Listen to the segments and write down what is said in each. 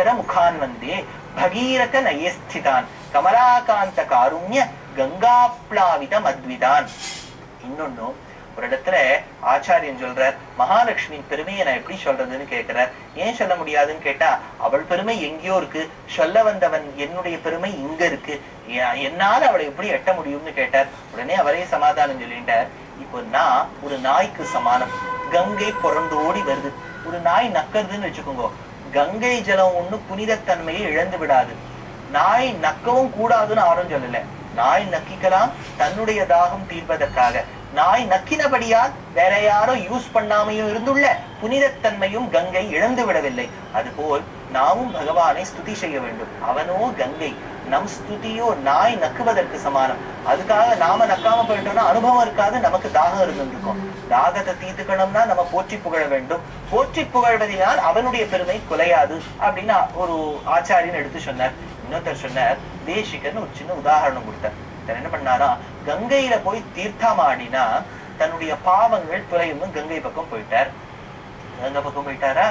முகான் வந்தே பகீரத நயஸ்திதான் கமலாகாந்த காருண்ய கங்காப்ளாவித மத்விதான் இன்னொன்னும் ஒரு இடத்துல ஆச்சாரியன் சொல்றார் மகாலட்சுமியின் பெருமையை நான் எப்படி சொல்றதுன்னு கேட்கிறார் ஏன் சொல்ல முடியாதுன்னு கேட்டா அவள் பெருமை எங்கேயோ இருக்கு சொல்ல வந்தவன் என்னுடைய பெருமை இங்க இருக்கு எ- என்னால அவளை எப்படி எட்ட முடியும்னு கேட்டார் உடனே அவரே சமாதானம் சொல்லிட்டார் இப்போ நான் ஒரு நாய்க்கு சமானம் கங்கை புறந்தோடி வருது ஒரு நாய் நக்கறதுன்னு வச்சுக்கோங்க கங்கை ஜலம் ஒண்ணு புனிதத்தன்மையை இழந்து விடாது நாய் நக்கவும் கூடாதுன்னு யாரும் சொல்லல நாய் நக்கிக்கலாம் தன்னுடைய தாகம் தீர்ப்பதற்காக நாய் நக்கினபடியால் வேற யாரும் யூஸ் பண்ணாமையும் இருந்துள்ள புனிதத்தன்மையும் கங்கை இழந்து விடவில்லை அதுபோல் நாமும் பகவானை ஸ்துதி செய்ய வேண்டும் அவனோ கங்கை நம் ஸ்துதியோ நாய் நக்குவதற்கு சமானம் அதுக்காக நாம நக்காம போயிட்டோம்னா அனுபவம் இருக்காது நமக்கு தாகம் இருந்திருக்கும் தாகத்தை தீர்த்துக்கணும்னா நம்ம போற்றி புகழ வேண்டும் போற்றி புகழ்வதினால் அவனுடைய பெருமை குலையாது அப்படின்னு ஒரு ஆச்சாரியன் எடுத்து சொன்னார் இன்னொருத்தர் சொன்னார் தேசிகன் ஒரு சின்ன உதாரணம் கொடுத்தார் இவர் என்ன பண்ணாரா கங்கையில போய் தீர்த்தமாடினா தன்னுடைய பாவங்கள் குறையும்னு கங்கை பக்கம் போயிட்டார் கங்கை பக்கம் போயிட்டாரா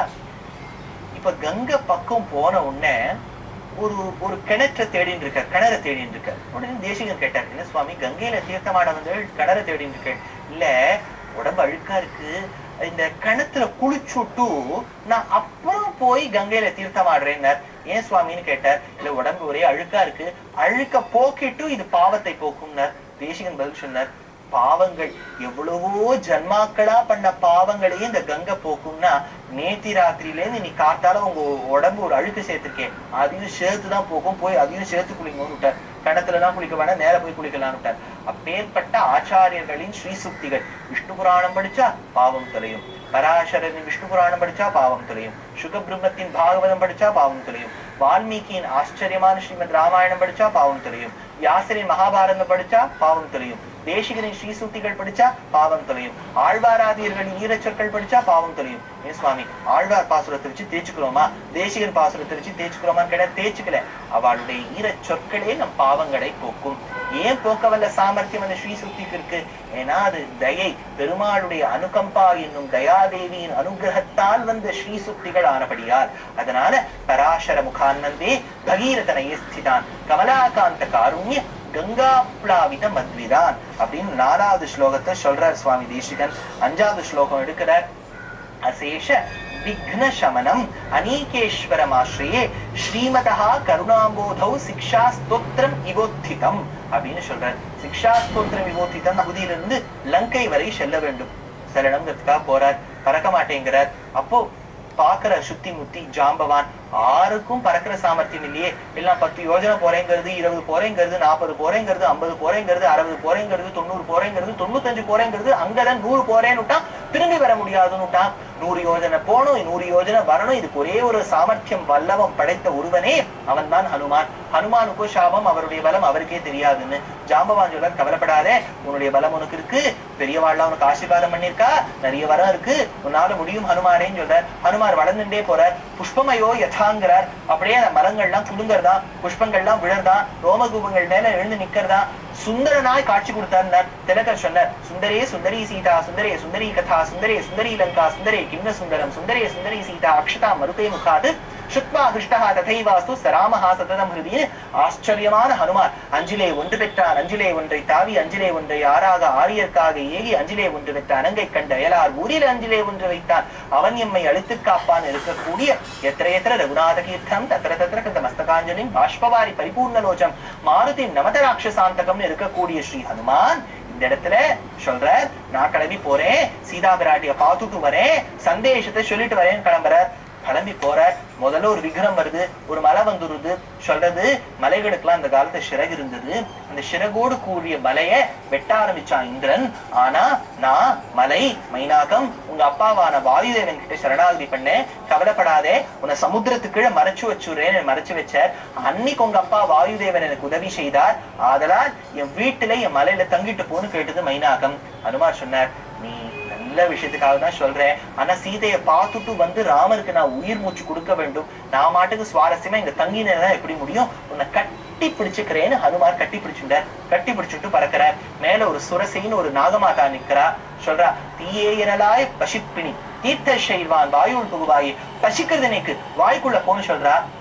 இப்ப கங்கை பக்கம் போன உடனே ஒரு ஒரு கிணற்றை தேடின்னு இருக்க கிணற தேடின்னு இருக்க உடனே தேசிகன் கேட்டார் என்ன சுவாமி கங்கையில தீர்த்தமாட வந்து கிணற தேடின்னு இருக்க இல்ல உடம்பு அழுக்கா இருக்கு இந்த கிணத்துல குளிச்சுட்டு நான் அப்புறம் போய் கங்கையில தீர்த்தமாடுறேன்னார் ஏன் சுவாமின்னு கேட்டார் இல்ல உடம்பு ஒரே அழுக்கா இருக்கு அழுக்க போக்கிட்டு இது பாவத்தை போக்கும்னார் தேசிகன் பதில் சொன்னார் பாவங்கள் எவ்வளவோ ஜன்மாக்களா பண்ண பாவங்களையே இந்த கங்கை போக்கும்னா நேத்தி ராத்திரியில இருந்து நீ காத்தால உங்க உடம்பு ஒரு அழுக்கு சேர்த்திருக்கேன் அதையும் சேர்த்து தான் போகும் போய் அதையும் சேர்த்து குளிங்கன்னு விட்டார் கிணத்துல எல்லாம் குளிக்க வேணாம் நேர போய் குளிக்கலாம்னு விட்டார் அப்பேற்பட்ட ஆச்சாரியர்களின் ஸ்ரீசுக்திகள் விஷ்ணு புராணம் படிச்சா பாவம் தொலையும் பராசரரின் விஷ்ணு புராணம் படிச்சா பாவம் தொலையும் சுக பிரம்மத்தின் பாகவதம் படிச்சா பாவம் தொலையும் வால்மீகியின் ஆச்சரியமான ஸ்ரீமத் ராமாயணம் படிச்சா பாவம் தொலையும் வியாசரின் மகாபாரதம் படிச்சா பாவம் தொலையும் தேசிகரின் ஸ்ரீசூத்திகள் படிச்சா பாவம் தொலையும் ஆழ்வாராதியர்களின் ஈரச்சொற்கள் படிச்சா பாவம் தொலையும் ஏன் சுவாமி ஆழ்வார் பாசுரத்தை வச்சு தேய்ச்சுக்கிறோமா தேசிகன் பாசுரத்தை வச்சு தேய்ச்சுக்கிறோமான்னு கேட்டா தேய்ச்சுக்கல அவளுடைய ஈரச் சொற்களே நம் பாவங்களை போக்கும் ஏன் போக்க வல்ல சாமர்த்தியம் அந்த ஸ்ரீசுத்திக்கு இருக்கு ஏன்னா அது தயை பெருமாளுடைய அனுகம்பா என்னும் தயாதேவியின் அனுகிரகத்தால் வந்த ஸ்ரீசுக்திகள் ஆனபடியால் அதனால பராசர முகானந்தே பகீரதனையே ஸ்திதான் கமலாகாந்த காருண்ய கங்காப்ளாவித மத்விதான் அப்படின்னு நாலாவது ஸ்லோகத்தை சொல்றார் சுவாமி தேசிகன் அஞ்சாவது ஸ்லோகம் எடுக்கிறார் அசேஷ விக்ன சமனம் அநீகேஸ்வரமாஸ்ரயே ஸ்ரீமதா கருணாம்போதௌ சிக்ஷா ஸ்தோத்திரம் இவோத்திதம் அப்படின்னு சொல்றார் சிக்ஷா ஸ்தோத்திரம் இவோத்திதம் பகுதியிலிருந்து லங்கை வரை செல்ல வேண்டும் செல்லணுங்கிறதுக்காக போறார் பறக்க மாட்டேங்கிறார் அப்போ பாக்குற சுத்தி முத்தி ஜாம்பவான் ஆருக்கும் பறக்கிற சாமர்த்தியம் இல்லையே எல்லாம் பத்து யோஜனை போறேங்கிறது இருபது போறேங்கிறது நாற்பது போறேங்கிறது ஐம்பது போறேங்கிறது அறுபது போறேங்கிறது தொண்ணூறு போறேங்கிறது தொண்ணூத்தஞ்சு போறேங்கிறது அங்கதான் நூறு போறேன்னு விட்டான் திரும்பி வர முடியாதுன்னு விட்டான் நூறு யோஜனை போகணும் நூறு யோஜனை வரணும் இதுக்கு ஒரே ஒரு சாமர்த்தியம் வல்லவம் படைத்த ஒருவனே அவன் தான் ஹனுமான் ஹனுமானுக்கோ சாபம் அவருடைய பலம் அவருக்கே தெரியாதுன்னு ஜாம்பவான் சொல்றார் கவலைப்படாதே உன்னுடைய பலம் உனக்கு இருக்கு பெரியவாள்லாம் உனக்கு ஆசீர்வாதம் பண்ணிருக்கா நிறைய வரம் இருக்கு உன்னால முடியும் ஹனுமானேன்னு சொல்றார் ஹனுமார் வளர்ந்துட்டே போறார் புஷ்பமயோ யதாங்கிறார் அப்படியே அந்த மரங்கள்லாம் குலுங்கறதா புஷ்பங்கள்லாம் விழறதா ரோமகூபங்கள் மேல எழுந்து நிக்கிறதா சுந்தரனாய் காட்சி கொடுத்தார் திலகர் சொன்னார் சுந்தரே சுந்தரி சீதா சுந்தரே சுந்தரி கதா சுந்தரே சுந்தரி லங்கா சுந்தரே கிண்ண சுந்தரம் சுந்தரே சுந்தரி சீதா அக்ஷதா மருதே முகாது சுத்மா ஹிருஷ்டா ததைவாஸ்து சராமஹா சததம் ஹிருதின்னு ஆச்சரியமான ஹனுமான் அஞ்சிலே ஒன்று பெற்றான் அஞ்சிலே ஒன்றை தாவி அஞ்சிலே ஒன்றை ஆறாக ஆரியர்க்காக ஏகி அஞ்சிலே ஒன்று பெற்ற அனங்கை கண்ட அயலார் ஊரில் அஞ்சிலே ஒன்று வைத்தான் அவன் எம்மை அழித்துக் காப்பான் இருக்கக்கூடிய எத்திர எத்திர ரகுநாத கீர்த்தம் தத்திர தத்திர கந்த மஸ்தகாஞ்சலின் பாஷ்பவாரி பரிபூர்ணலோச்சம் மாருதி நமத ராட்சசாந்தகம்னு இருக்கக்கூடிய ஸ்ரீ ஹனுமான் இந்த இடத்துல சொல்ற நான் கிளம்பி போறேன் சீதா பிராட்டிய பார்த்துட்டு வரேன் சந்தேஷத்தை சொல்லிட்டு வரேன் கிளம்புறார் கிளம்பி போற முதல்ல ஒரு விக்ரம் வருது ஒரு மலை வந்துருது சொல்றது மலைகளுக்கெல்லாம் அந்த காலத்துல சிறகு இருந்தது அந்த சிறகோடு கூடிய மலைய வெட்ட ஆரம்பிச்சான் இந்திரன் ஆனா நான் மலை மைனாகம் உங்க அப்பாவான வாயுதேவன் கிட்ட சரணாகதி பண்ணேன் கவலைப்படாதே உன்னை சமுத்திரத்துக்கு கீழே மறைச்சு வச்சுடுறேன்னு மறைச்சு வச்சார் அன்னைக்கு உங்க அப்பா வாயுதேவன் எனக்கு உதவி செய்தார் ஆதலால் என் வீட்டுல என் மலையில தங்கிட்டு போன்னு கேட்டது மைனாகம் அனுமார் சொன்னார் நீ நல்ல விஷயத்துக்காக தான் சொல்றேன் ஆனா சீதையை பார்த்துட்டு வந்து ராமருக்கு நான் உயிர் மூச்சு கொடுக்க வேண்டும் நான் மாட்டுக்கு சுவாரஸ்யமா இங்க தங்கினா எப்படி முடியும் உன்னை கட்டி பிடிச்சுக்கிறேன்னு ஹனுமார் கட்டி பிடிச்சுட்டார் கட்டி பிடிச்சுட்டு பறக்கிறார் மேல ஒரு சுரசைன்னு ஒரு நாகமாதா நிக்கிறா சொல்றா தீயே எனலாய் பசிப்பினி தீர்த்த செய்வான் வாயுள் புகுவாயி பசிக்கிறது எனக்கு வாய்க்குள்ள போன்னு சொல்றா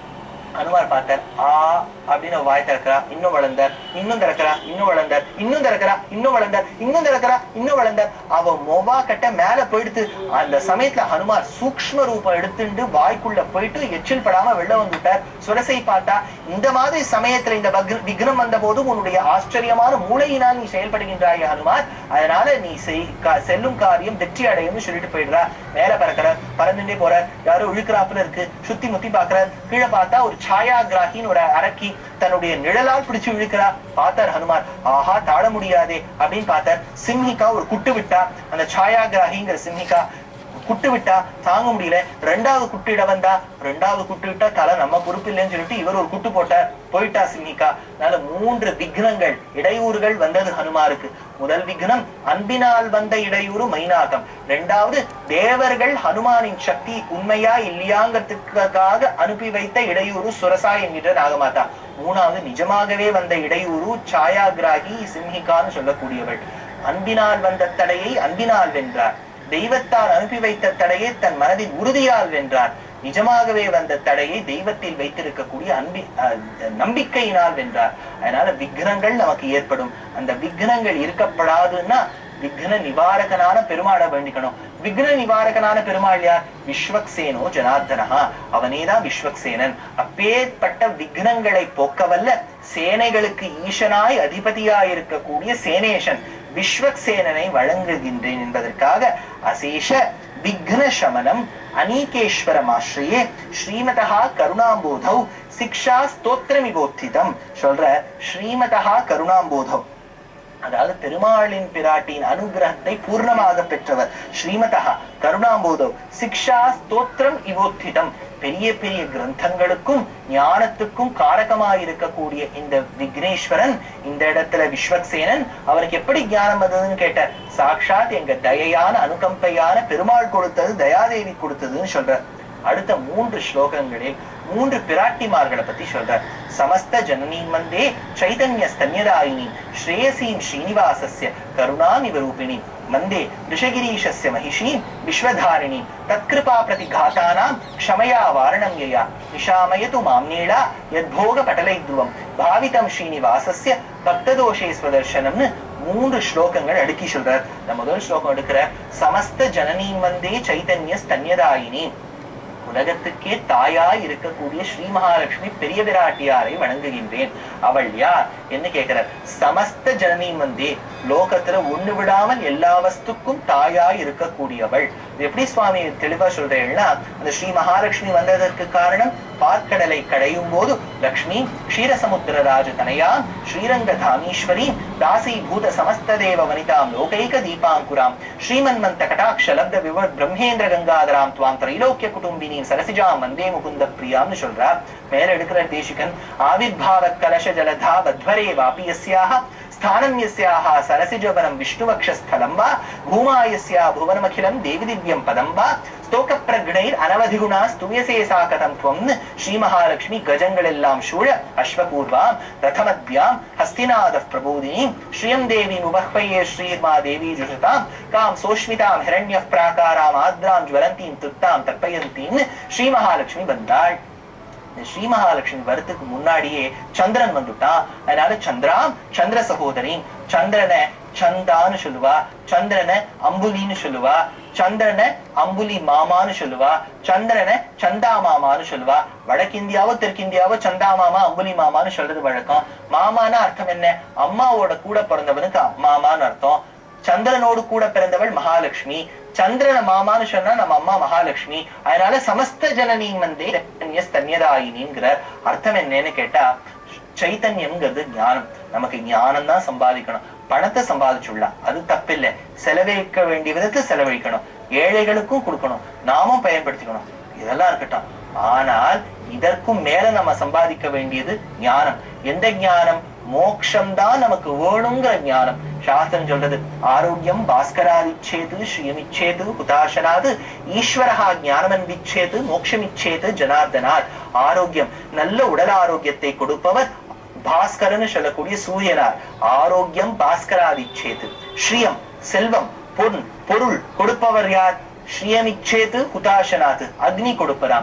ஹனுமார் பார்த்தார் ஆ அப்படின்னு வாய் திறக்கிறா இன்னும் வளர்ந்தார் இன்னும் திறக்கிறா இன்னும் வளர்ந்தார் இன்னும் திறக்கிறா இன்னும் வளர்ந்தார் இன்னும் திறக்கிறா இன்னும் வளர்ந்தார் அவ மொவா கட்ட மேல போயிடுத்து அந்த சமயத்துல ஹனுமார் சூக்ஷ்ம ரூபம் எடுத்துட்டு வாய்க்குள்ள போயிட்டு எச்சில் படாம வெளில வந்துட்டார் சுரசை பார்த்தா இந்த மாதிரி சமயத்துல இந்த வக்ர- விக்னம் வந்த போது உன்னுடைய ஆச்சரியமான மூளையினால் நீ செயல்படுகின்றாய் ஹனுமார் அதனால நீ செய் கா- செல்லும் காரியம் வெற்றி அடையும்னு சொல்லிட்டு போயிடுறா மேல பறக்கிறார் பறந்துட்டே போறார் யாரோ இழுக்கிறாப்புல இருக்கு சுத்தி முத்தி பாக்குறார் கீழே பார்த்தா ஒரு சாயா கிராகின்னு ஒரு அரக்கி தன்னுடைய நிழலால் பிடிச்சு இழுக்கிறா பார்த்தார் ஹனுமார் ஆஹா தாழ முடியாதே அப்படின்னு பார்த்தார் சிம்ஹிகா ஒரு குட்டு விட்டா அந்த சாயா கிராகிங்கிற சிம்ஹிகா குட்டு விட்டா தாங்க முடியல ரெண்டாவது குட்டு இட வந்தா ரெண்டாவது குட்டு விட்டா தலை நம்ம பொறுப்பு இல்லைன்னு சொல்லிட்டு இவர் ஒரு குட்டு போட்டார் போயிட்டா சிம்ஹிகா அதனால மூன்று விக்னங்கள் இடையூறுகள் வந்தது ஹனுமாருக்கு முதல் விக்னம் அன்பினால் வந்த இடையூறு மைனாகம் ரெண்டாவது தேவர்கள் ஹனுமானின் சக்தி உண்மையா இல்லையாங்கிறதுக்காக அனுப்பி வைத்த இடையூறு சுரசா என்கிற நாகமாதா மூணாவது நிஜமாகவே வந்த இடையூறு சாயாகிராகி சிம்ஹிகான்னு சொல்லக்கூடியவள் அன்பினால் வந்த தடையை அன்பினால் வென்றார் தெய்வத்தால் அனுப்பி வைத்த தடையை தன் மனதின் உறுதியால் வென்றார் நிஜமாகவே வந்த தடையை தெய்வத்தில் வைத்திருக்கக்கூடிய அன்பி அஹ், நம்பிக்கையினால் வென்றார் அதனால விக்னங்கள் நமக்கு ஏற்படும் அந்த விக்னங்கள் இருக்கப்படாதுன்னா விக்ன நிவாரகனான பெருமாளை வேண்டிக்கணும் விக்ன நிவாரகனான பெருமாள் யார் விஸ்வக்சேனோ ஜனார்தனஹா அவனேதான் விஸ்வக்சேனன் அப்பேற்பட்ட விக்னங்களை போக்கவல்ல சேனைகளுக்கு ஈசனாய் அதிபதியாய் இருக்கக்கூடிய சேனேஷன் விஸ்வக்சேனனை வழங்குகின்றேன் என்பதற்காக அசேஷ விக்ன சமனம் அநீகேஸ்வரமாஸ்ரயே ஸ்ரீமதா கருணாம்போதௌ சிக்ஷா ஸ்தோத்திரமிபோத்திதம் சொல்ற ஸ்ரீமதா கருணாம்போதௌ அதாவது பெருமாளின் பிராட்டியின் அனுகிரகத்தை பூர்ணமாக பெற்றவர் ஸ்ரீமதா கருணாம்போதோ சிக்ஷா ஸ்தோத்திரம் இவோத்திதம் பெரிய பெரிய கிரந்தங்களுக்கும் ஞானத்துக்கும் காரகமாய் இருக்கக்கூடிய இந்த விக்னேஸ்வரன் இந்த இடத்துல விஸ்வக்சேனன் அவருக்கு எப்படி ஞானம் வந்ததுன்னு கேட்டார் சாக்ஷாத் எங்க தயையான அனுகம்பையான பெருமாள் கொடுத்தது தயாதேவி கொடுத்ததுன்னு சொல்றார் அடுத்த மூன்று ஸ்லோகங்களில் மூன்று பிராட்டிமார்களை பத்தி சொல்றார் சமஸ்த ஜனனீம் வந்தே சைதன்ய ஸ்தன்யதாயினி ஸ்ரேயசீம் ஸ்ரீனிவாசஸ்ய கருணாம் இவ ரூபிணி வந்தே ரிஷகிரீஷஸ்ய மகிஷீம் விஸ்வதாரிணி தத்கிருபா பிரதிகாதானாம் க்ஷமயா வாரணம் யயா நிஷாமயது மாம்னீளா யத்போக படலை துருவம் பாவிதம் ஸ்ரீனிவாசஸ்ய பக்ததோஷே ஸ்வதர்ஷனம்னு மூன்று ஸ்லோகங்கள் அடுக்கி சொல்றார் இந்த முதல் ஸ்லோகம் எடுக்கிற சமஸ்த ஜனனீம் வந்தே சைதன்ய ஸ்தன்யதாயினி உலகத்துக்கே தாயாய் இருக்கக்கூடிய ஸ்ரீ மகாலட்சுமி பெரிய விராட்டியாரை வணங்குகின்றேன் அவள் யார் என்ன கேட்கிறார் சமஸ்த ஜனனீம் வந்தே லோகத்துல ஒண்ணு விடாமல் எல்லா வஸ்துக்கும் தாயாய் இருக்கக்கூடியவள் இது எப்படி சுவாமி தெளிவா சொல்றேன்னா அந்த ஸ்ரீ மகாலட்சுமி வந்ததற்கு காரணம் பார்க்கடலை கடையும் போது லக்ஷ்மி க்ஷீரசமுத்திர ராஜ தனயாம் ஸ்ரீரங்க தாமீஸ்வரி தாசி பூத சமஸ்த தேவ வனிதாம் லோகைக தீபாங்குராம் ஸ்ரீமன்மந்த கடாட்ச லப்த விவர் பிரம்மேந்திர கங்காதராம் துவாம் திரைலோக்கிய குடும்பினீம் சரசிஜாம் வந்தே முகுந்த பிரியாம்னு சொல்றார் மேல எடுக்கிற தேசிகன் ஆவிர்பாவ கலச ஜலதா வத்வரே வாபி யஸ்யாக स्थानं यस्याः सरसिजवनं विष्णुवक्षस्थलं वा भूमा यस्या भुवनमखिलं देवि दिव्यं पदं वा स्तोकप्रगणैरनवधिगुणा स्तूयसे सा कथं त्वं श्रीमहालक्ष्मी गजङ्गळெல்லாம் சூழ அஸ்வபூர்வாம் ரதமத்யாம் ஹஸ்திநாதः பிரபோதினீம் ஸ்ரீயம் தேவீம் உபஹ்வயே ஸ்ரீர்மா தேவி ஜுஷதாம் காம் சோஷ்மிதாம் ஹிரண்யः பிராகாராம் ஆத்ராம் ஜ்வலந்தீம் துத்தாம் தர்ப்பயந்தீம்னு ஸ்ரீ மகாலட்சுமி வந்தாள் இந்த ஸ்ரீ மகாலட்சுமி வரத்துக்கு முன்னாடியே சந்திரன் வந்துட்டான் அதனால சந்திராம் சந்திர சகோதரி சந்திரனை சந்தான்னு சொல்லுவா சந்திரனை அம்புலின்னு சொல்லுவா சந்திரனை அம்புலி மாமான்னு சொல்லுவா சந்திரனை சந்தா மாமான்னு சொல்லுவா வடக்கிந்தியாவோ தெற்கிந்தியாவோ சந்தா மாமா அம்புலி மாமான்னு சொல்றது வழக்கம் மாமான்னா அர்த்தம் என்ன அம்மாவோட கூட பிறந்தவனுக்கு மாமான்னு அர்த்தம் சந்திரனோடு கூட பிறந்தவள் மகாலட்சுமி சந்திரன மாமான்னு சொன்னா நம்ம அம்மா மகாலட்சுமி அதனால சமஸ்த ஜனனீம் வந்தே தன்யதாயினிங்கிற அர்த்தம் என்னன்னு கேட்டா சைத்தன்யம்ங்கிறது ஞானம் நமக்கு ஞானம் தான் சம்பாதிக்கணும் பணத்தை சம்பாதிச்சுடலாம் அது தப்பில்லை செலவழிக்க வேண்டிய விதத்துல செலவழிக்கணும் ஏழைகளுக்கும் கொடுக்கணும் நாமும் பயன்படுத்திக்கணும் இதெல்லாம் இருக்கட்டும் ஆனால் இதற்கும் மேல நம்ம சம்பாதிக்க வேண்டியது ஞானம் எந்த ஞானம் மோக்ஷம் தான் நமக்கு வேணுங்கிற ஞானம் சாஸ்திரம் சொல்றது ஆரோக்கியம் பாஸ்கராதிச்சேது ஸ்ரீயமிச்சேது ஹுதாசனாது ஈஸ்வரஹா ஞானமன்விச்சேது மோட்சமிச்சேது ஜனார்தனார் ஆரோக்கியம் நல்ல உடல் ஆரோக்கியத்தை கொடுப்பவர் பாஸ்கரன்னு சொல்லக்கூடிய சூரியனார் ஆரோக்கியம் பாஸ்கராதிச்சேது ஸ்ரீயம் செல்வம் பொன் பொருள் கொடுப்பவர் யார் ஸ்ரீயமிச்சேது ஹுதாசனாது அக்னி கொடுப்பதாம்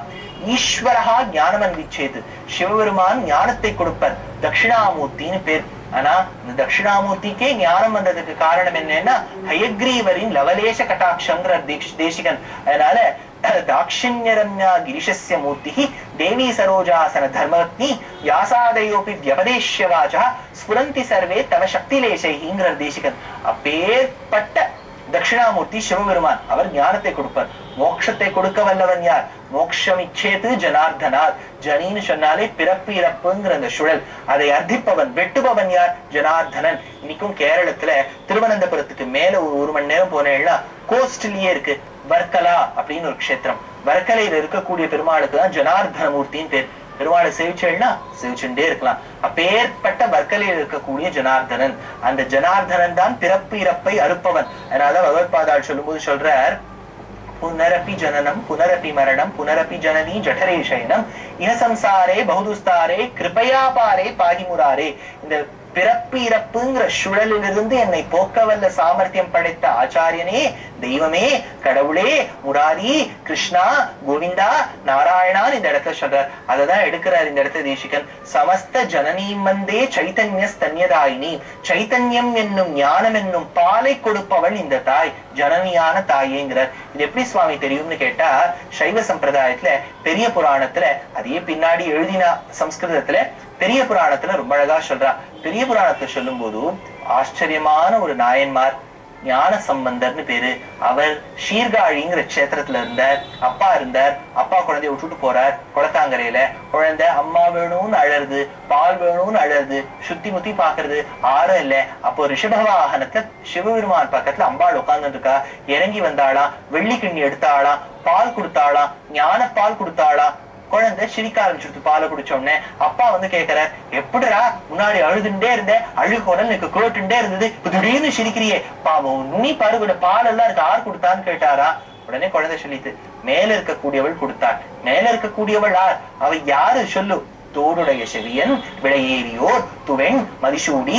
ஈஸ்வரஹா ஞானமன் விச்சேது சிவபெருமான் ஞானத்தை கொடுப்பர் தட்சிணாமூர்த்தின்னு பேர் ஆனா இந்த தட்சிணாமூர்த்திக்கே ஞானம் வந்ததுக்கு காரணம் என்னன்னா ஹயக்ரீவரின் லவலேஷ கட்டாட்சங்கிற தீக்ஷ்- தேசிகன் அதனால தாட்சிண்யரம்யா கிரிஷஸ்ய மூர்த்தி தேவி சரோஜாசன தர்மவத்னி வியாசாதயோபி வியபதேஷ்ய வாச்சா ஸ்புரந்தி சர்வே தவ சக்திலேசைங்கிற தேசிகன் அப்பேற்பட்ட தட்சிணாமூர்த்தி சிவபெருமான் அவர் ஞானத்தை கொடுப்பார் மோட்சத்தை கொடுக்க வல்லவன் யார் மோட்சம் இச்சேது ஜனார்தனார் ஜனின்னு சொன்னாலே பிறப்பு இறப்புங்கிற அந்த சுழல் அதை அர்த்திப்பவன் வெட்டுபவன் யார் ஜனார்தனன் இன்னைக்கும் கேரளத்துல திருவனந்தபுரத்துக்கு மேல ஒரு ஒரு மணி நேரம் போனேன்னா கோஸ்ட்லயே இருக்கு வர்க்கலா அப்படின்னு ஒரு க்ஷேத்திரம் வர்க்கலையில இருக்கக்கூடிய பெருமாளுக்கு தான் ஜனார்தன மூர்த்தின்னு பேர் பெருமாளை சேவிச்சேன்னா சேவிச்சுட்டே இருக்கலாம் அப்பேற்பட்ட வர்க்கலையில் இருக்கக்கூடிய ஜனார்தனன் அந்த ஜனார்தனன் தான் பிறப்பு இறப்பை அறுப்பவன் அதனால பகவத்பாதாள் சொல்லும்போது சொல்றார் புனரப்பி ஜனனம் புனரப்பி மரணம் புனரப்பி ஜனனி ஜఠரே சயனம் இன சம்சாரே பகுதுஸ்தாரே கிருபையா பாரே பாகிமுராரே இந்த பிறப்பு இறப்புங்கிற சுழலிலிருந்து என்னை போக்க வல்ல சாமர்த்தியம் படைத்த ஆச்சாரியனே தெய்வமே கடவுளே முராரி கிருஷ்ணா கோவிந்தா நாராயணான்னு இந்த இடத்துல சொல்றார் அததான் எடுக்கிறார் இந்த இடத்துல தேசிகன் சமஸ்த ஜனனீம் வந்தே சைத்தன்ய ஸ்தன்யதாயினி சைத்தன்யம் என்னும் ஞானம் என்னும் பாலை கொடுப்பவள் இந்த தாய் ஜனனியான தாயேங்கிறார் இது எப்படி சுவாமி தெரியும்னு கேட்டா சைவ சம்பிரதாயத்துல பெரிய புராணத்துல அதையே பின்னாடி எழுதின சம்ஸ்கிருதத்துல பெரிய புராணத்துல ரொம்ப அழகா சொல்றா பெரிய புராணத்தை சொல்லும் போது ஆச்சரியமான ஒரு நாயன்மார் ஞான சம்பந்தர்னு பேரு அவர் சீர்காழிங்கிற க்ஷேத்திரத்துல இருந்தார் அப்பா இருந்தார் அப்பா குழந்தைய விட்டுட்டு போறார் குளத்தாங்கரையில குழந்தை அம்மா வேணும்னு அழறது பால் வேணும்னு அழறது சுத்தி முத்தி பாக்குறது ஆறும் இல்ல அப்போ ரிஷப வாகனத்துல சிவபெருமான் பக்கத்துல அம்பாள் உட்கார்ந்துட்டு இருக்கா இறங்கி வந்தாளாம் வெள்ளி கிண்ணி எடுத்தாளாம் பால் கொடுத்தாளாம் ஞான பால் கொடுத்தாளாம் குழந்தை சிரிக்க ஆரம்பிச்சிருச்சு பாலை குடிச்ச உடனே அப்பா வந்து கேக்குறார் எப்படிடா முன்னாடி அழுதுண்டே இருந்தேன் அழு குரல் எனக்கு கேட்டுண்டே இருந்தது இப்ப திடீர்னு சிரிக்கிறியே பாவம் நுனி பாரு கூட பால் எல்லாம் இருக்கு ஆர் கொடுத்தான்னு கேட்டாரா உடனே குழந்தை சொல்லித்து மேல இருக்கக்கூடியவள் கொடுத்தாள் மேல இருக்கக்கூடியவள் யார் அவ யாரு சொல்லு தோடுடைய செவியன் விளையேறியோர் துவெண் மதிசூடி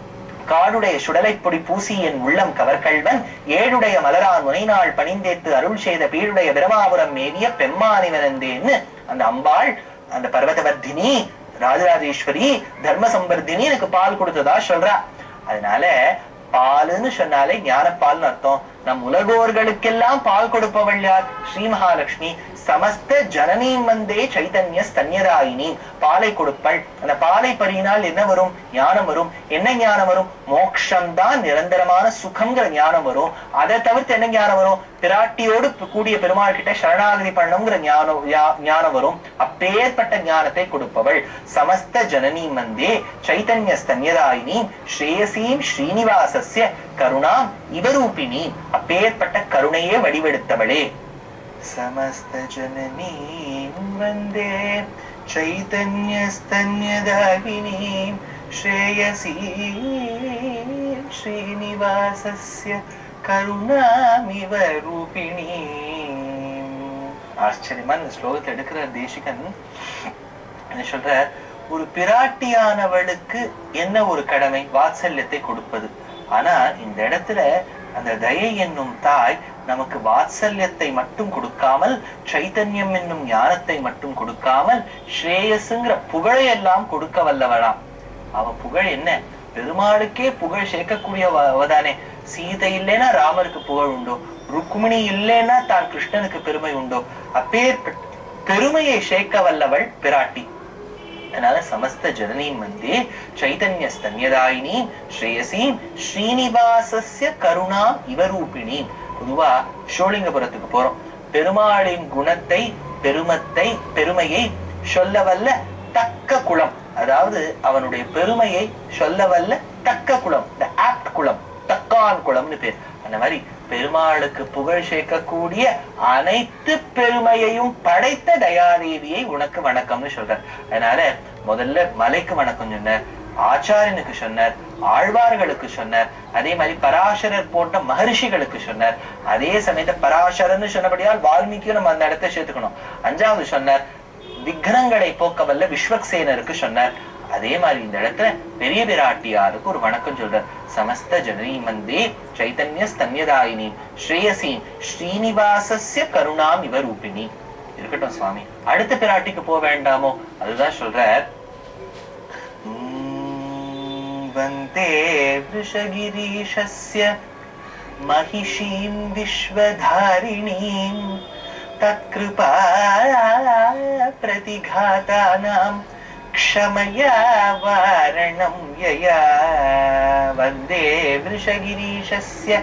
காடுடைய சுடலைப் பொடி பூசி என் உள்ளம் கவர்கல்வன் ஏழுடைய மலரான் முனைநாள் பணிந்தேத்து அருள் செய்த பீடுடைய பிரமாபுரம் மேவிய பெம்மானிவனந்தேன்னு அந்த அம்பாள் அந்த பர்வதவர்த்தினி ராஜராஜேஸ்வரி தர்ம சம்பர்தினி எனக்கு பால் கொடுத்ததா சொல்றா அதனால பாலுன்னு சொன்னாலே ஞானப்பால்னு அர்த்தம் நம் உலகோர்களுக்கெல்லாம் பால் கொடுப்பவள் யார் ஸ்ரீ மகாலட்சுமி சமஸ்த ஜனனீம் வந்தே சைதன்ய ஸ்தன்யதாயினி பாலை கொடுப்பள் அந்த பாலை பறியினால் என்ன வரும் ஞானம் வரும் என்ன ஞானம் வரும் மோக்ஷம் தான் நிரந்தரமான சுகங்கிற ஞானம் வரும் அதை தவிர்த்து என்ன ஞானம் வரும் பிராட்டியோடு கூடிய பெருமாள் கிட்ட சரணாகதி பண்ணணுங்கிற ஞானம் ஞா- ஞானம் வரும் அப்பேற்பட்ட ஞானத்தை கொடுப்பவள் சமஸ்த ஜனனி மந்தே சைதன்ய ஸ்தன்யதாயினி ஸ்ரேயசீம் ஸ்ரீனிவாசஸ்ய கருணாம் இவரூபிணி அப்பேற்பட்ட கருணையே வடிவெடுத்தவளே समस्त जननीं वन्दे चैतन्यस्तन्यदायिनीं श्रेयसीं श्रीनिवासस्य கருணாமிவ ரூபிணி ஆச்சரியமா இந்த ஸ்லோகத்தை எடுக்கிற தேசிகன் என்ன சொல்ற ஒரு பிராட்டியானவளுக்கு என்ன ஒரு கடமை வாத்சல்யத்தை கொடுப்பது ஆனா இந்த இடத்துல அந்த தயை என்னும் தாய் நமக்கு வாத்சல்யத்தை மட்டும் கொடுக்காமல் சைத்தன்யம் என்னும் ஞானத்தை மட்டும் கொடுக்காமல் ஸ்ரேயஸுங்கிற புகழை எல்லாம் கொடுக்க வல்லவளாம் அவ புகழ் என்ன பெருமாளுக்கே புகழ் சேர்க்கக்கூடிய அவதானே சீதை இல்லைன்னா ராமருக்கு புகழ் உண்டோ ருக்மிணி இல்லைன்னா தான் கிருஷ்ணனுக்கு பெருமை உண்டோ அப்பேற்பட்ட பெருமையை சேர்க்க வல்லவள் பிராட்டி அதனால சமஸ்த ஜனனீம் மந்தே சைதன்ய ஸ்தன்யதாயினி ஸ்ரேயசீம் ஸ்ரீனிவாசஸ்ய கருணா இவரூபிணி பொதுவா ஷோலிங்கபுரத்துக்கு போறோம் பெருமாளின் குணத்தை பெருமத்தை பெருமையை சொல்ல வல்ல தக்க குளம் அதாவது அவனுடைய பெருமையை சொல்ல வல்ல தக்க குளம் the apt குளம் தக்கான் குளம்னு பேர் அந்த மாதிரி பெருமாளுக்கு புகழ் சேர்க்கக்கூடிய அனைத்து பெருமையையும் படைத்த தயாதேவியை உனக்கு வணக்கம்னு சொல்றார் அதனால முதல்ல மலைக்கு வணக்கம் சொன்னார் ஆச்சாரியனுக்கு சொன்னார் ஆழ்வார்களுக்கு சொன்னார் அதே மாதிரி பராசரர் போன்ற மகர்ஷிகளுக்கு சொன்னார் அதே சமயத்தை பராசரன்னு சொன்னபடியால் வால்மீகியும் நம்ம அந்த இடத்தை சேர்த்துக்கணும் அஞ்சாவது சொன்னார் விக்னங்களை போக்க வல்ல விஸ்வக்சேனருக்கு சொன்னார் அதே மாதிரி இந்த இடத்துல பெரிய பிராட்டியாருக்கு ஒரு வணக்கம் சொல்றார் சமஸ்த ஜனனி மந்தே சைதன்ய ஸ்தன்யதாயினி ஸ்ரேயசீம் ஸ்ரீனிவாசஸ்ய கருணாம் இவ ரூபிணி இருக்கட்டும் சுவாமி அடுத்த பிராட்டிக்கு போக வேண்டாமோ அதுதான் சொல்றார் "உம், வந்தே விஷகிரீஷஸ்ய महिषीं विश्वधारिणीं तत्कृपा प्रतिघातानां क्षमया वारणं यया वन्दे वृषगिरीशस्य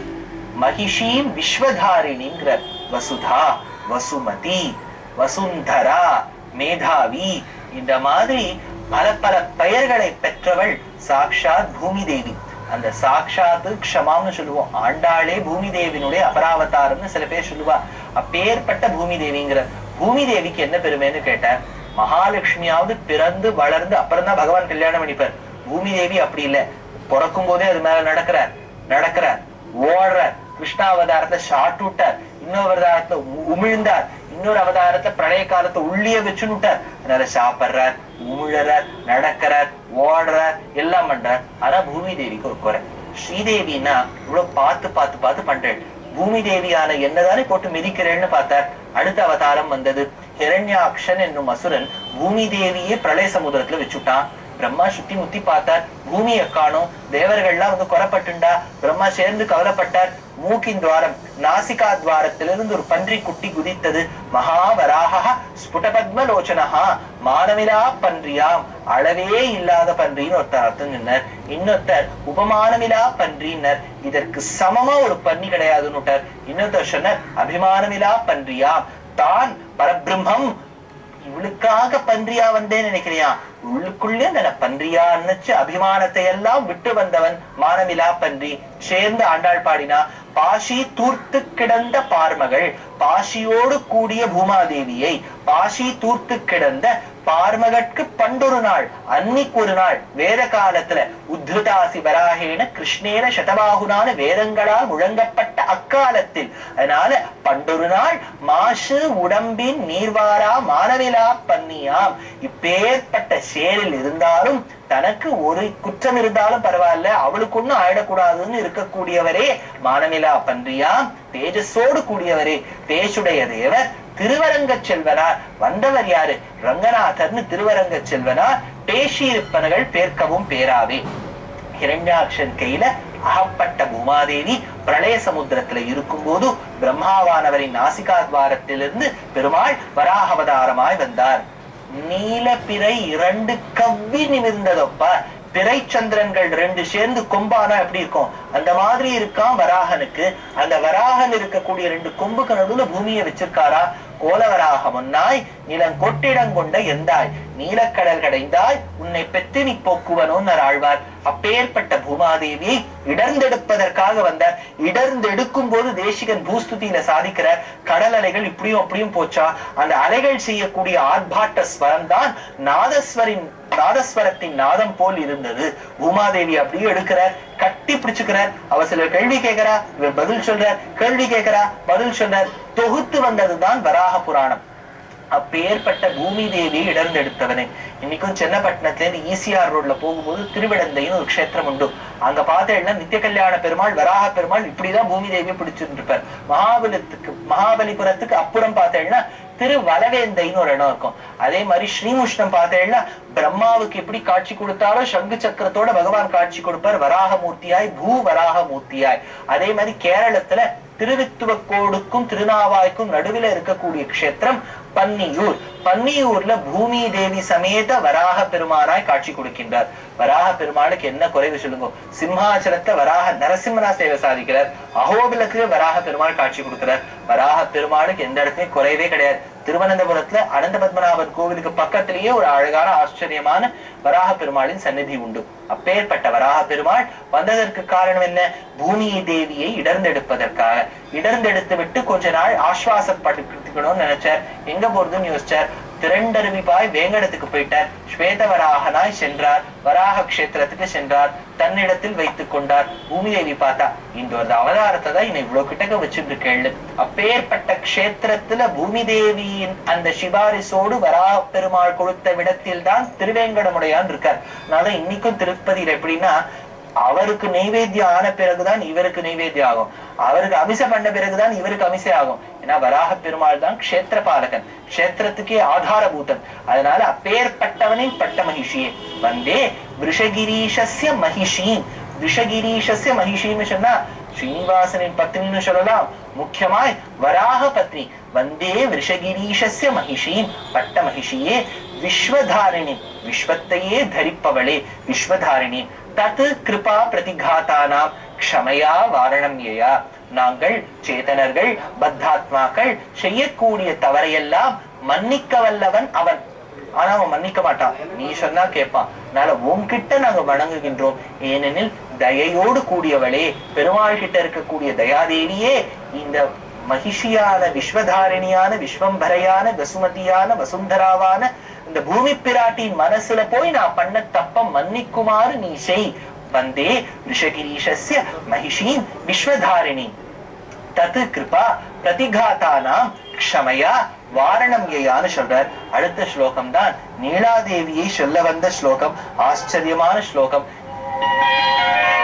மகிஷீம் விஸ்வதாரிணிங்கிற வசுதா வசுமதி வசுந்தரா மேதாவி இந்த மாதிரி பல பல பெயர்களை பெற்றவள் சாக்ஷாத் பூமி தேவி அந்த சாக்ஷாத்து க்ஷமாம்னு சொல்லுவோம் ஆண்டாளே பூமி தேவியினுடைய அபராவதாரம்னு சில பேர் சொல்லுவா அப்பேற்பட்ட பூமி தேவிங்கிற பூமி தேவிக்கு என்ன பெருமைன்னு கேட்டார் மகாலட்சுமியாவது பிறந்து வளர்ந்து அப்புறம் தான் பகவான் கல்யாணம் பண்ணிப்பார் பூமி தேவி அப்படி இல்ல பிறக்கும் போதே அது மேல நடக்கிறார் நடக்கிறார் ஓடுறார் கிருஷ்ணா அவதாரத்தை ஷார்ட் விட்டார் இன்னொரு அவதாரத்தை உ- உமிழ்ந்தார் இன்னொரு அவதாரத்தை பிரளய காலத்தை உள்ளிய வச்சுன்னுட்டார் அதனால சாப்பிடுறார் உமிழறார் நடக்கிறார் ஓடுறார் எல்லாம் பண்றார் ஆனா பூமி தேவிக்கு ஒரு குறை ஸ்ரீதேவின்னா இவ்வளவு பார்த்து பார்த்து பார்த்து பண்றேன் பூமி தேவியான என்னதானே போட்டு மிதிக்கிறேன்னு பார்த்தார் அடுத்த அவதாரம் வந்தது ஹிரண்யாக்ஷன் என்னும் அசுரன் பூமி தேவியே பிரளய சமுதிரத்துல வச்சுட்டான் பிரம்மா சுத்தி முத்தி பார்த்தார் பூமியை காணும் தேவர்கள்லாம் வந்து கொரப்பட்டுண்டா பிரம்மா சேர்ந்து கவலைப்பட்டார் மூக்கின் துவாரம் நாசிகா துவாரத்திலிருந்து ஒரு பன்றி குட்டி குதித்தது மகாவராக ஸ்புடபத்மலோச்சனஹா மானமிலா பன்றியாம் அளவே இல்லாத பன்றின்னு ஒருத்தர் அர்த்தம் சொன்னார் இன்னொருத்தர் உபமானமிலா பன்றின்னர் இதற்கு சமமா ஒரு பன்றி கிடையாதுன்னு இன்னொருத்தர் சொன்னார் அபிமானமிலா பன்றியாம் தான் பரபிரம்மம் இவளுக்காக பன்றியா வந்தேன்னு நினைக்கிறியா உள்ளுக்குள்ளே அந்த பன்றியா நினைச்சு அபிமானத்தை எல்லாம் விட்டு வந்தவன் மானமிலா பன்றி சேர்ந்து ஆண்டாள் பாடினா பாஷி தூர்த்து கிடந்த பார்மகள் பாஷியோடு கூடிய பூமாதேவியை பாஷி தூர்த்து கிடந்த பார்மகட்கு பண்டொரு நாள் அன்னிக்கு ஒரு நாள் வேத காலத்துல உத்ருதாசி வராகேன கிருஷ்ணேன சதபாகுனான வேதங்களால் முழங்கப்பட்ட அக்காலத்தில் அதனால பண்டொரு நாள் மாசு உடம்பின் நீர்வாரா மானவிலா பன்னியாம் இப்பேற்பட்ட சேரில் இருந்தாலும் தனக்கு ஒரு குற்றம் இருந்தாலும் பரவாயில்ல அவளுக்கு ஒண்ணும் ஆயிடக்கூடாதுன்னு இருக்கக்கூடியவரே மானமிலா பன்றியாம் தேஜஸோடு கூடியவரே தேஜுடைய தேவர் திருவரங்க செல்வனார் வந்தவர் யாரு ரங்கநாதர்னு திருவரங்க செல்வனார் பேசியிருப்பனகள் பேர்க்கவும் பேராவே ஹிரண்யாக்ஷன் கையில அகப்பட்ட பூமாதேவி பிரளய சமுத்திரத்துல இருக்கும்போது பிரம்மாவானவரின் நாசிகா துவாரத்திலிருந்து பெருமாள் வராகவதாரமாய் வந்தார் நீலப்பிறை இரண்டு கவ்வி நிமிர்ந்ததொப்பா பிறை சந்திரன்கள் ரெண்டு சேர்ந்து கொம்பானா எப்படி இருக்கும் அந்த மாதிரி இருக்கான் வராகனுக்கு அந்த வராகன் இருக்கக்கூடிய ரெண்டு கொம்புக்கு நடுவுல பூமியை வச்சிருக்காரா கோலவராக முன்னாய் நிலம் கொட்டிடங்கொண்ட எந்தாய் நீலக்கடல் கடைந்தாய் உன்னை பெற்று நீ போக்குவனோன்னு ஆழ்வார் அப்பேற்பட்ட பூமாதேவியை இடர்ந்தெடுப்பதற்காக வந்தார் இடர்ந்தெடுக்கும் போது தேசிகன் பூஸ்துதியில சாதிக்கிறார் கடல் அலைகள் இப்படியும் அப்படியும் போச்சா அந்த அலைகள் செய்யக்கூடிய ஆர்ப்பாட்ட ஸ்வரம் தான் நாதஸ்வரின் நாதஸ்வரத்தின் நாதம் போல் இருந்தது பூமாதேவி அப்படியே எடுக்கிறார் கட்டி பிடிச்சுக்கிறார் அவ சில கேள்வி கேட்கிறா இவர் பதில் சொல்றார் கேள்வி கேட்கிறா பதில் சொல்றார் தொகுத்து வந்ததுதான் வராக புராணம் அப்பேற்பட்ட பூமி தேவியை இடர்ந்தெடுத்தவனே இன்னைக்கும் சென்னப்பட்டினத்துல இருந்து ஈசிஆர் ரோட்ல போகும்போது திருவிடந்தைன்னு ஒரு க்ஷேத்திரம் உண்டு அங்க பார்த்தேன்னா நித்திய கல்யாண பெருமாள் வராக பெருமாள் இப்படிதான் பூமி தேவியை பிடிச்சிட்டு இருப்பார் மகாபலித்துக்கு மகாபலிபுரத்துக்கு அப்புறம் பார்த்தேன்னா திரு வலவேந்தைன்னு ஒரு இடம் இருக்கும் அதே மாதிரி ஸ்ரீமுஷ்ணம் பார்த்தேன்னா பிரம்மாவுக்கு எப்படி காட்சி கொடுத்தாலும் சங்கு சக்கரத்தோட பகவான் காட்சி கொடுப்பார் வராக மூர்த்தியாய் பூ வராக மூர்த்தியாய் அதே மாதிரி கேரளத்துல திருவித்துவக்கோடுக்கும் திருநாவாய்க்கும் நடுவில் இருக்கக்கூடிய க்ஷேத்திரம் பன்னியூர் பன்னியூர்ல பூமி தேவி சமேத வராக பெருமானாய் காட்சி கொடுக்கின்றார் வராக பெருமாளுக்கு என்ன குறைவு சொல்லுங்க சிம்ஹாச்சலத்தை வராக நரசிம்மனா சேவை சாதிக்கிறார் அகோபிலக்கு வராக பெருமாள் காட்சி கொடுக்கிறார் வராக பெருமாளுக்கு எந்த இடத்துலயும் குறைவே கிடையாது திருவனந்தபுரத்துல அனந்த பத்மநாபன் கோவிலுக்கு பக்கத்திலேயே ஒரு அழகான ஆச்சரியமான வராக பெருமாளின் சந்நிதி உண்டு அப்பேற்பட்ட வராக பெருமாள் வந்ததற்கு காரணம் என்ன பூமி தேவியை இடர்ந்தெடுப்பதற்காக இடர்ந்தெடுத்து விட்டு கொஞ்ச நாள் ஆஸ்வாசப்படுத்திக்கணும்னு நினைச்சார் எங்க போறதுன்னு யோசிச்சார் திரண்டருவிபாய் வேங்கடத்துக்கு போயிட்டார் ஸ்வேதவராகனாய் சென்றார் வராக கஷேத்திரத்துக்கு சென்றார் தன்னிடத்தில் வைத்துக் கொண்டார் பூமி தேவி பார்த்தா இந்த ஒரு அவதாரத்தை தான் இன்னும் இவ்வளவு கிட்டக்க வச்சுட்டு கேளு அப்பேற்பட்ட க்ஷேத்திரத்துல பூமி தேவியின் அந்த சிபாரிசோடு வராக பெருமாள் கொடுத்த விடத்தில் தான் திருவேங்கடமுடையான் இருக்கார் அதனால இன்னைக்கும் திருப்பதியில எப்படின்னா அவருக்கு நைவேத்தியம் ஆன பிறகுதான் இவருக்கு நைவேத்தியம் ஆகும் அவருக்கு அபிஷை பண்ண பிறகுதான் இவருக்கு அபிஷை ஆகும் ஏன்னா வராக பெருமாள் தான் க்ஷேத்திர பாலகன் க்ஷேத்திரத்துக்கே ஆதாரபூதன் அதனால அப்பேற்பட்டவனின் பட்ட மகிஷியே வந்தே விஷகிரீஷஸ்ய மகிஷீன் விஷகிரீஷஸ்ய மகிஷின்னு சொன்னா ஸ்ரீனிவாசனின் பத்னின்னு சொல்லலாம் முக்கியமாய் வராக பத்னி வந்தே விஷகிரீஷஸ்ய மகிஷீன் பட்ட மகிஷியே விஸ்வதாரிணி விஸ்வத்தையே தரிப்பவளே விஸ்வதாரிணி தத்து கிருபா பிரதிகாத்தானாம் க்ஷமையா வாரணம் ஏயா நாங்கள் சேதனர்கள் பத்தாத்மாக்கள் செய்யக்கூடிய தவறையெல்லாம் மன்னிக்க வல்லவன் அவன் ஆனா அவன் மன்னிக்க மாட்டான் நீ சொன்னா கேட்பான் அதனால உன்கிட்ட நாங்க வணங்குகின்றோம் ஏனெனில் தயையோடு கூடியவளே பெருமாள் கிட்ட இருக்கக்கூடிய தயாதேவியே இந்த மகிஷியான விஸ்வதாரிணியான விஸ்வம்பரையான வசுமதியான வசுந்தராவான இந்த பூமி பிராட்டியின் மனசுல போய் நான் பண்ண தப்ப மன்னிக்குமாறு நீ செய் வந்தே ரிஷகிரீஷஸ்ய மகிஷீன் விஸ்வதாரிணி தத்து கிருபா பிரதிகாத்தானாம் க்ஷமையா வாரணம் ஏயான்னு சொல்றார் அடுத்த ஸ்லோகம் தான் நீலாதேவியை சொல்ல வந்த ஸ்லோகம் ஆச்சரியமான ஸ்லோகம்